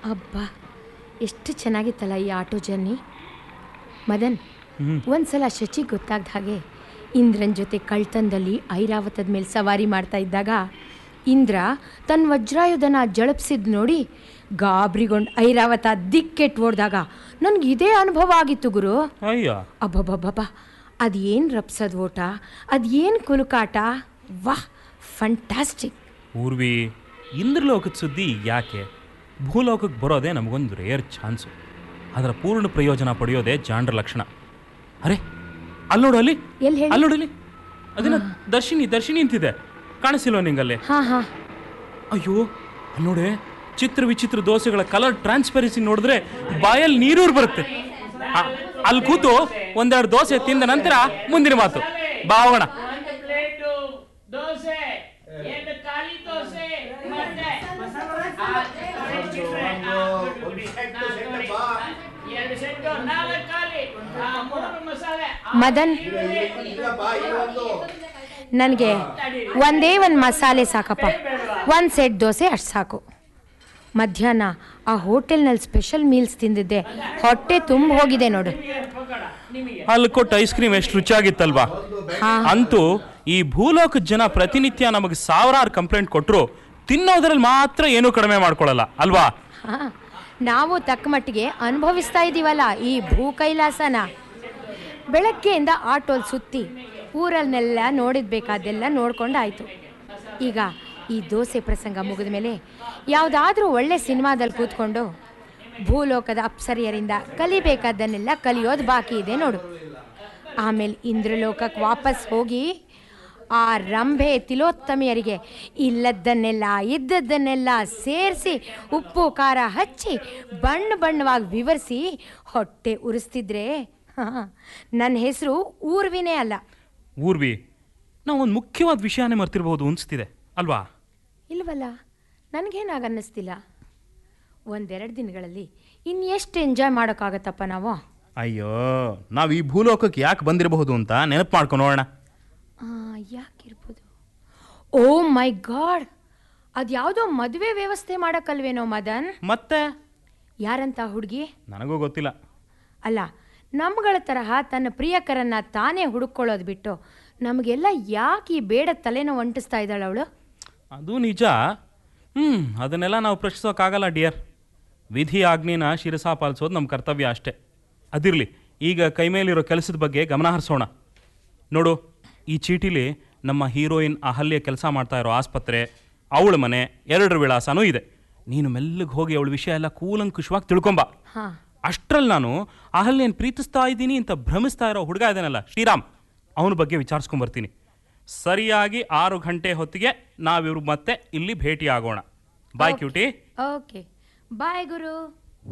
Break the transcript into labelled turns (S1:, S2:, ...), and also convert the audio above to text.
S1: ಅಬ್ಬಾ ಎಷ್ಟು ಚೆನ್ನಾಗಿತ್ತಲ್ಲ ಈ ಆಟೋ ಜರ್ನಿ ಮದನ್
S2: ಹ್ಮ್.
S1: ಒಂದ್ಸಲ ಶಚಿಗೆ ಗೊತ್ತಾಗ್ದ ಹಾಗೆ ಇಂದ್ರನ್ ಜೊತೆ ಕಳ್ತನದಲ್ಲಿ ಐರಾವತದ ಮೇಲೆ ಸವಾರಿ ಮಾಡ್ತಾ ಇದ್ದಾಗ ಇಂದ್ರ ತನ್ನ ವಜ್ರಾಯುಧನ ಜಳಪಿಸಿದ್ ನೋಡಿ ಗಾಬ್ರಿಗೊಂಡು ಐರಾವತ ದಿಕ್ಕೆಟ್ ಓಡ್ದಾಗ ನನಗೆ ಇದೇ ಅನುಭವ ಆಗಿತ್ತು ಗುರು
S2: ಅಯ್ಯ
S1: ಅಬ್ಬಬ್ಬಬ್ಬ ಅದೇನು ರಪ್ಸದ್ ಓಟ ಅದೇನು ಕುಲುಕಾಟ ವಾಹ್ ಫಂಟಾಸ್ಟಿಕ್
S2: ಊರ್ವಿ ಇಂದ್ರಲೋಕದ ಸುದ್ದಿ ಯಾಕೆ ಭೂಲೋಕಕ್ಕೆ ಬರೋದೇ ನಮಗೊಂದು ರೇರ್ ಚಾನ್ಸು ಅದರ ಪೂರ್ಣ ಪ್ರಯೋಜನ ಪಡೆಯೋದೇ ಜಾಂಡ್ರ ಲಕ್ಷಣ ಅರೆ ಅಲ್ಲಿ ನೋಡು ಅಲ್ಲಿ
S1: ಎಲ್ಲಿ ಹೇಳಿ
S2: ಅಲ್ಲಿ ನೋಡು ಅಲ್ಲಿ ಅದೇನ ದರ್ಶಿನಿ ದರ್ಶಿನಿ ಅಂತಿದೆ ಕಾಣಿಸಿಲ್ವ ನಿಂಗಲ್ಲಿ
S1: ಹಾಂ ಹಾಂ
S2: ಅಯ್ಯೋ ಅಲ್ಲಿ ನೋಡೆ ಚಿತ್ರ ವಿಚಿತ್ರ ದೋಸೆಗಳ ಕಲರ್ ಟ್ರಾನ್ಸ್ಪರೆನ್ಸಿ ನೋಡಿದ್ರೆ ಬಾಯಲ್ಲಿ ನೀರೂರು ಬರುತ್ತೆ ಆ, ಅಲ್ಲಿ ಕೂತು ಒಂದೆರಡು ದೋಸೆ ತಿಂದ ನಂತರ ಮುಂದಿನ ಮಾತು ಬಾ ಹೋಗೋಣ
S3: ಒಂದು ಪ್ಲೇಟು ದೋಸೆ ಎರಡು ಖಾಲಿ ದೋಸೆ ಮತ್ತೆ ಆ, ಚಿತ್ರೆ, ಆ, ಬಿಡಿ, ಬಿಡಿ. ನಾಲ್ಕು ಬಿಡಿ. ಎರಡು ಸೆಟ್ಟು ನಾಲ್ಕು ಖಾಲಿ ಆ, ಮೂರು ಮಸಾಲೆ ಆ,
S1: ಮದನ್ ನನಗೆ ಒಂದೇ ಒಂದು ಮಸಾಲೆ ಸಾಕಪ್ಪ ಒಂದು ಸೆಟ್ ದೋಸೆ ಅಷ್ಟು ಸಾಕು ಮಧ್ಯಾಹ್ನ ಆ ಹೋಟೆಲ್ನಲ್ಲಿ ಸ್ಪೆಷಲ್ ಮೀಲ್ಸ್ ತಿಂದಿದ್ದೆ ಹೊಟ್ಟೆ ತುಂಬ ಹೋಗಿದೆ ನೋಡು
S3: ಪಕೋಡ ನಿಮಗೆ
S2: ಅಲ್ಲಿ ಕೊಟ್ಟ ಐಸ್ ಕ್ರೀಮ್ ಎಷ್ಟು ರುಚಿಯಾಗಿತ್ತಲ್ವಾ
S1: ಹಾಂ
S2: ಅಂತೂ ಈ ಭೂಲೋಕದ ಜನ ಪ್ರತಿನಿತ್ಯ ನಮಗೆ ಸಾವಿರಾರು ಕಂಪ್ಲೇಂಟ್ ಕೊಟ್ಟರು ತಿನ್ನೋದ್ರಲ್ಲಿ ಮಾತ್ರ ಏನೂ ಕಡಿಮೆ ಮಾಡ್ಕೊಳ್ಳಲ್ಲ ಅಲ್ವಾ
S1: ಹಾಂ ನಾವು ತಕ್ಕ ಮಟ್ಟಿಗೆ ಅನುಭವಿಸ್ತಾ ಇದ್ದೀವಲ್ಲ ಈ ಭೂ ಕೈಲಾಸನ ಬೆಳಗ್ಗೆಯಿಂದ ಆಟೋಲ್ ಸುತ್ತಿ ಊರಲ್ನೆಲ್ಲ ನೋಡಿದ್ ಬೇಕಾದ್ದೆಲ್ಲ ನೋಡ್ಕೊಂಡಾಯ್ತು ಈಗ ಈ ದೋಸೆ ಪ್ರಸಂಗ ಮುಗಿದ ಮೇಲೆ ಯಾವುದಾದ್ರೂ ಒಳ್ಳೆ ಸಿನಿಮಾದಲ್ಲಿ ಕೂತ್ಕೊಂಡು ಭೂಲೋಕದ ಅಪ್ಸರಿಯರಿಂದ ಕಲಿಬೇಕಾದ್ದನ್ನೆಲ್ಲ ಕಲಿಯೋದು ಬಾಕಿ ಇದೆ ನೋಡು ಆಮೇಲೆ ಇಂದ್ರಲೋಕಕ್ಕೆ ವಾಪಸ್ ಹೋಗಿ ಆ ರಂಭೆ ತಿಲೋತ್ತಮಿಯರಿಗೆ ಇಲ್ಲದ್ದನ್ನೆಲ್ಲ ಇದ್ದದ್ದನ್ನೆಲ್ಲ ಸೇರಿಸಿ ಉಪ್ಪು ಖಾರ ಹಚ್ಚಿ ಬಣ್ಣ ಬಣ್ಣವಾಗಿ ವಿವರಿಸಿ ಹೊಟ್ಟೆ ಉರಿಸ್ತಿದ್ರೆ ನನ್ನ ಹೆಸರು ಊರ್ವಿನೇ ಅಲ್ಲ
S2: ಊರ್ವಿ ನಾವು ಒಂದು ಮುಖ್ಯವಾದ ವಿಷಯನೇ ಮರ್ತಿರ್ಬೋದು ಅನಿಸ್ತಿದೆ ಅಲ್ವಾ
S1: ಇಲ್ವಲ್ಲ ನನಗೇನಾಗ ಅನ್ನಿಸ್ತಿಲ್ಲ ಒಂದೆರಡು ದಿನಗಳಲ್ಲಿ ಇನ್ನೆಷ್ಟು ಎಂಜಾಯ್ ಮಾಡೋಕ್ಕಾಗತ್ತಪ್ಪ ನಾವು
S2: ಅಯ್ಯೋ ನಾವು ಈ ಭೂಲೋಕಕ್ಕೆ ಯಾಕೆ ಬಂದಿರಬಹುದು ಅಂತ ನೆನಪು ಮಾಡ್ಕೊಂಡು ನೋಡೋಣ
S1: ಆ, ಯಾಕಿರ್ಬೋದು ಓ ಮೈ ಗಾಡ್ ಅದು ಯಾವುದೋ ಮದುವೆ ವ್ಯವಸ್ಥೆ ಮಾಡೋಕ್ಕಲ್ವೇನೋ ಮದನ್
S2: ಮತ್ತೆ
S1: ಯಾರಂತ ಹುಡುಗಿ
S2: ನನಗೂ ಗೊತ್ತಿಲ್ಲ
S1: ಅಲ್ಲ ನಮ್ಗಳ ತರಹ ತನ್ನ ಪ್ರಿಯಕರನ್ನ ತಾನೇ ಹುಡುಕೊಳ್ಳೋದು ಬಿಟ್ಟು ನಮಗೆಲ್ಲ ಯಾಕೆ ಈ ಬೇಡ ತಲೆನೋವು ಅಂಟಿಸ್ತಾ ಇದ್ದಾಳೆ ಅವಳು
S2: ಅದು ನಿಜ ಹ್ಞೂ ಅದನ್ನೆಲ್ಲ ನಾವು ಪ್ರಶ್ನಿಸೋಕ್ಕಾಗಲ್ಲ ಡಿಯರ್ ವಿಧಿ ಆಜ್ಞೆನ ಶಿರಸಾ ಪಾಲಿಸೋದು ನಮ್ಮ ಕರ್ತವ್ಯ ಅಷ್ಟೇ ಅದಿರಲಿ ಈಗ ಕೈ ಮೇಲಿರೋ ಕೆಲಸದ ಬಗ್ಗೆ ಗಮನ ಹರಿಸೋಣ ನೋಡು ಈ ಚೀಟಿಲಿ ನಮ್ಮ ಹೀರೋಯಿನ್ ಅಹಲ್ಯ ಕೆಲಸ ಮಾಡ್ತಾ ಇರೋ ಆಸ್ಪತ್ರೆ ಅವಳ ಮನೆ ಎರಡರ ವಿಳಾಸನೂ ಇದೆ ನೀನು ಮೆಲ್ಲಗೆ ಹೋಗಿ ಅವಳ ವಿಷಯ ಎಲ್ಲ ಕೂಲಂಕುಷವಾಗಿ ತಿಳ್ಕೊಂಬ
S1: ಹಾಂ
S2: ಅಷ್ಟ್ರಲ್ಲಿ ನಾನು ಅಹಲ್ಯನ್ ಪ್ರೀತಿಸ್ತಾ ಇದ್ದೀನಿ ಅಂತ ಭ್ರಮಿಸ್ತಾ ಇರೋ ಹುಡುಗ ಇದ್ದಾನಲ್ಲ ಶ್ರೀರಾಮ್ ಅವನ ಬಗ್ಗೆ ವಿಚಾರಿಸ್ಕೊಂಬರ್ತೀನಿ ಸರಿಯಾಗಿ ಆರು ಗಂಟೆ ಹೊತ್ತಿಗೆ ನಾವಿವ್ರು ಮತ್ತೆ ಇಲ್ಲಿ ಭೇಟಿ ಆಗೋಣ ಬಾಯ್ ಕ್ಯೂಟಿ
S1: ಓಕೆ ಬಾಯ್ ಗುರು